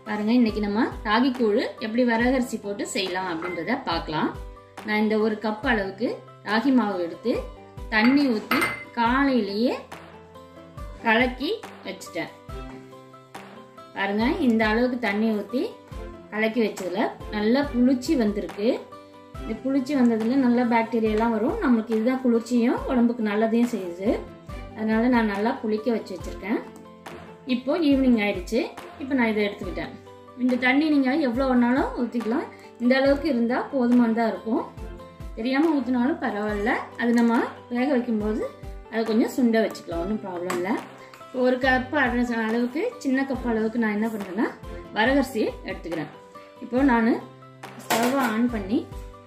பாருங்க இன்னைக்கு நம்ம ராகி கூழ் எப்படி வரகரிசி போட்டு செய்யலாம் அப்படின்றத பார்க்கலாம் நான் இந்த ஒரு கப் அளவுக்கு ராகி மாவு எடுத்து தண்ணி ஊற்றி காலையிலேயே கலக்கி வச்சுட்டேன் பாருங்க இந்த அளவுக்கு தண்ணி ஊற்றி கலக்கி வச்சதுல நல்லா புளிச்சி வந்திருக்கு இந்த புளிச்சி வந்ததுல நல்ல பாக்டீரியாலாம் வரும் நம்மளுக்கு இதுதான் குளிர்ச்சியும் உடம்புக்கு நல்லதையும் செய்யுது அதனால நான் நல்லா புளிக்க வச்சு வச்சிருக்கேன் இப்போ ஈவினிங் ஆயிடுச்சு இப்போ நான் இதை எடுத்துக்கிட்டேன் இந்த தண்ணி நீங்கள் எவ்வளோ வேணாலும் ஊற்றிக்கலாம் இந்த அளவுக்கு இருந்தால் போதுமானதாக இருக்கும் தெரியாமல் ஊற்றினாலும் பரவாயில்ல அது நம்ம வேக வைக்கும்போது அதை கொஞ்சம் சுண்ட வச்சுக்கலாம் ஒன்றும் ப்ராப்ளம் இல்லை ஒரு கப் அளவுக்கு சின்ன கப் அளவுக்கு நான் என்ன பண்ணுறேன்னா வரகரிசி எடுத்துக்கிறேன் இப்போ நான் ஸ்டவ்வை ஆன் பண்ணி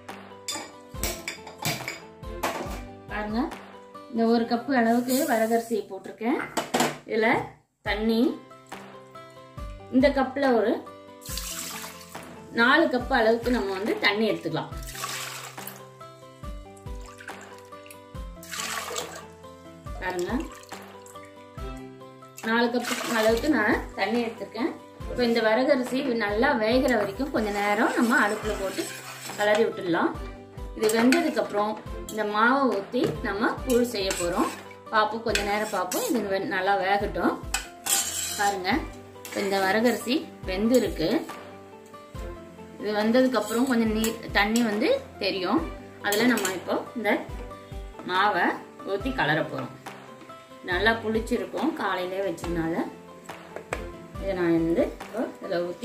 பாருங்க இந்த ஒரு கப்பு அளவுக்கு வரகரிசியை போட்டிருக்கேன் இதில் தண்ணி இந்த கப்பில் ஒரு நாலு கப் அளவுக்கு நம்ம வந்து தண்ணி எடுத்துக்கலாம் பாருங்க நாலு கப்பு அளவுக்கு நான் தண்ணி எடுத்திருக்கேன் இப்போ இந்த வரகரிசி நல்லா வேகிற வரைக்கும் கொஞ்ச நேரம் நம்ம அடுப்பில் போட்டு கலரி விட்டுடலாம் இது வெந்ததுக்கப்புறம் இந்த மாவை ஊற்றி நம்ம கூழ் செய்ய போகிறோம் பார்ப்போம் கொஞ்ச நேரம் பார்ப்போம் இது நல்லா வேகட்டும் பாருங்க இந்த வரகரிசி வெந்து இருக்கு இது வந்ததுக்கு அப்புறம் கொஞ்சம் நீர் தண்ணி வந்து தெரியும் அதில் நம்ம இப்போ இந்த மாவை ஊற்றி கலர போகிறோம் நல்லா புளிச்சிருக்கும் காலையிலே வச்சதுனால இதை நான் வந்து இப்போ இதில் ஊற்றி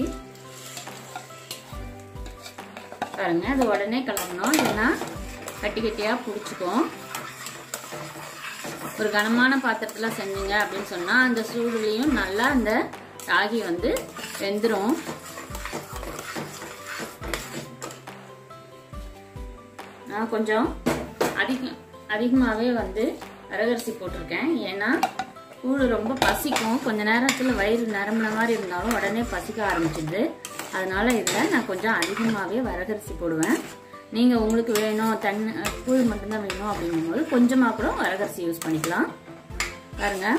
பாருங்க அது உடனே கலரணும் இல்லைன்னா கட்டி கட்டியாக பிடிச்சிக்கும் ஒரு கனமான பாத்திரத்தில் செஞ்சீங்க அப்படின்னு சொன்னால் அந்த சூடுலேயும் நல்லா அந்த ராகி வந்து வெந்துடும் நான் கொஞ்சம் அதிகம் அதிகமாகவே வந்து வரகரிசி போட்டிருக்கேன் ஏன்னா கூழ் ரொம்ப பசிக்கும் கொஞ்ச நேரத்தில் வயிறு நிரம்பின மாதிரி இருந்தாலும் உடனே பசிக்க ஆரம்பிச்சிடுது அதனால இதில் நான் கொஞ்சம் அதிகமாகவே வரகரிசி போடுவேன் நீங்கள் உங்களுக்கு வேணும் தண்ணி கூழ் மட்டும்தான் வேணும் அப்படிங்கும்போது கொஞ்சமாக கூட வரகரிசி யூஸ் பண்ணிக்கலாம் பாருங்க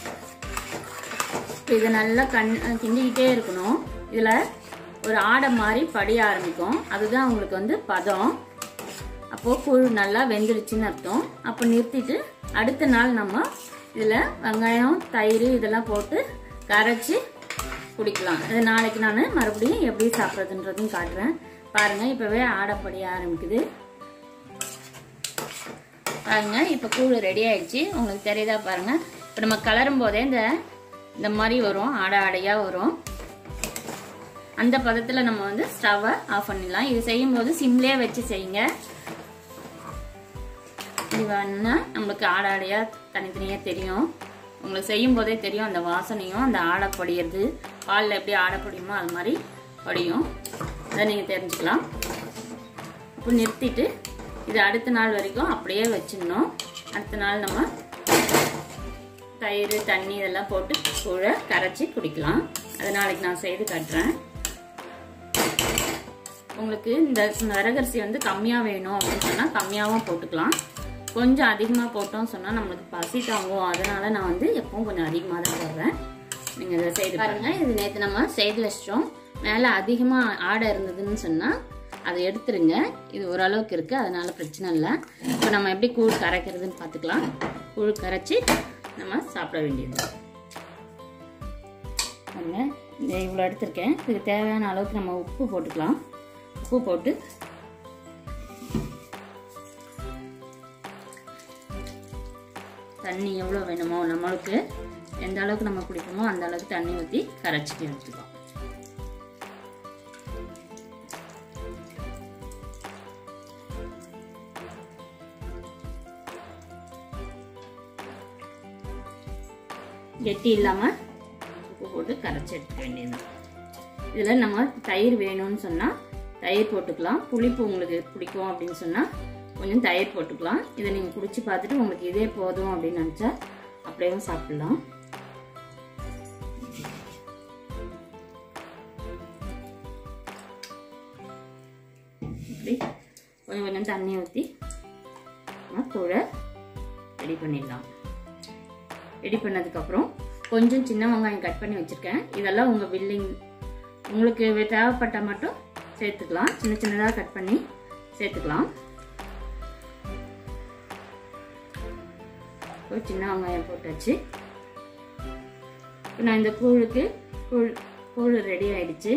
இதை நல்லா கண் கிண்டிக்கிட்டே இருக்கணும் இதில் ஒரு ஆடை மாதிரி படிய ஆரம்பிக்கும் அதுதான் உங்களுக்கு வந்து பதம் அப்போது கூழ் நல்லா வெந்துடுச்சுன்னு அர்த்தம் அப்போ நிறுத்திட்டு அடுத்த நாள் நம்ம இதில் வெங்காயம் தயிர் இதெல்லாம் போட்டு கரைச்சி குடிக்கலாம் இது நாளைக்கு நான் மறுபடியும் எப்படி சாப்பிட்றதுன்றதையும் காட்டுறேன் பாருங்க இப்போவே ஆடப்படிய ஆரம்பிக்குது பாருங்க இப்போ கூழ் ரெடி ஆயிடுச்சு உங்களுக்கு தெரியுதா பாருங்க இப்போ நம்ம கலரும் போதே இந்த இந்த மாதிரி வரும் ஆடை ஆடையாக வரும் அந்த பதத்தில் நம்ம வந்து ஸ்டவ்வை ஆஃப் பண்ணிடலாம் இது செய்யும்போது சிம்லேயே வச்சு செய்யுங்க இது வேணுன்னா நம்மளுக்கு ஆடை ஆடையாக தனித்தனியாக தெரியும் உங்களுக்கு செய்யும் போதே தெரியும் அந்த வாசனையும் அந்த ஆடை பொடியிறது பாலில் எப்படி ஆடை பொடியுமோ அது மாதிரி பொடியும் அதை நீங்கள் தெரிஞ்சுக்கலாம் இப்போ நிறுத்திட்டு இது அடுத்த நாள் வரைக்கும் அப்படியே வச்சிடணும் அடுத்த நாள் நம்ம தயிர் தண்ணி இதெல்லாம் போட்டு கூட கரைச்சி குடிக்கலாம் அது நாளைக்கு நான் செய்து காட்டுறேன் உங்களுக்கு இந்த வரகரிசி வந்து கம்மியாக வேணும் அப்படின்னு சொன்னால் கம்மியாகவும் போட்டுக்கலாம் கொஞ்சம் அதிகமாக போட்டோம் சொன்னால் நம்மளுக்கு பசி தாங்கும் அதனால நான் வந்து எப்பவும் கொஞ்சம் அதிகமாக தான் போடுறேன் நீங்கள் இதை செய்து பாருங்கள் இது நேற்று நம்ம செய்து வச்சிட்டோம் மேலே அதிகமாக ஆடை இருந்ததுன்னு சொன்னால் அதை எடுத்துருங்க இது ஓரளவுக்கு இருக்குது அதனால பிரச்சனை இல்லை இப்போ நம்ம எப்படி கூழ் கரைக்கிறதுன்னு பார்த்துக்கலாம் கூழ் கரைச்சி நம்ம சாப்பிட வேண்டியது பாருங்க இந்த இவ்வளோ எடுத்திருக்கேன் இதுக்கு தேவையான அளவுக்கு நம்ம உப்பு போட்டுக்கலாம் உப்பு போட்டு தண்ணி எவ்வளோ வேணுமோ நம்மளுக்கு எந்த அளவுக்கு நம்ம குடிப்போமோ அந்த அளவுக்கு தண்ணி ஊற்றி கரைச்சிட்டு வச்சுக்கலாம் கெட்டி இல்லாமல் உப்பு போட்டு கரைச்சி எடுத்துக்க வேண்டியது இதில் நம்ம தயிர் வேணும்னு சொன்னால் தயிர் போட்டுக்கலாம் புளிப்பு உங்களுக்கு பிடிக்கும் அப்படின்னு சொன்னால் கொஞ்சம் தயிர் போட்டுக்கலாம் இதை நீங்கள் குடிச்சு பார்த்துட்டு உங்களுக்கு இதே போதும் அப்படின்னு நினச்சா அப்படியே சாப்பிடலாம் இப்படி கொஞ்சம் கொஞ்சம் தண்ணி ஊற்றி நம்ம கூழை ரெடி பண்ணிடலாம் ரெடி பண்ணதுக்கப்புறம் கொஞ்சம் சின்ன வெங்காயம் கட் பண்ணி வச்சுருக்கேன் இதெல்லாம் உங்கள் வில்லிங் உங்களுக்கு தேவைப்பட்டால் மட்டும் சேர்த்துக்கலாம் சின்ன சின்னதாக கட் பண்ணி சேர்த்துக்கலாம் ஒரு சின்ன வெங்காயம் போட்டாச்சு இப்போ நான் இந்த கூழுக்கு கூழ் கூழ் ரெடி ஆயிடுச்சு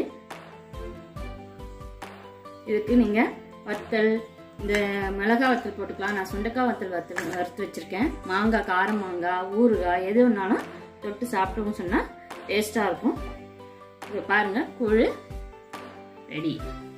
இதுக்கு நீங்கள் வத்தல் இந்த மிளகா வத்தல் போட்டுக்கலாம் நான் சுண்டக்காய் வத்தல் வத்தல் வறுத்து வச்சுருக்கேன் மாங்காய் கார மாங்காய் ஊறுகாய் எது வேணாலும் தொட்டு சாப்பிட்டோம்னு சொன்னால் டேஸ்ட்டாக இருக்கும் இப்போ பாருங்கள் கூழ் ரெடி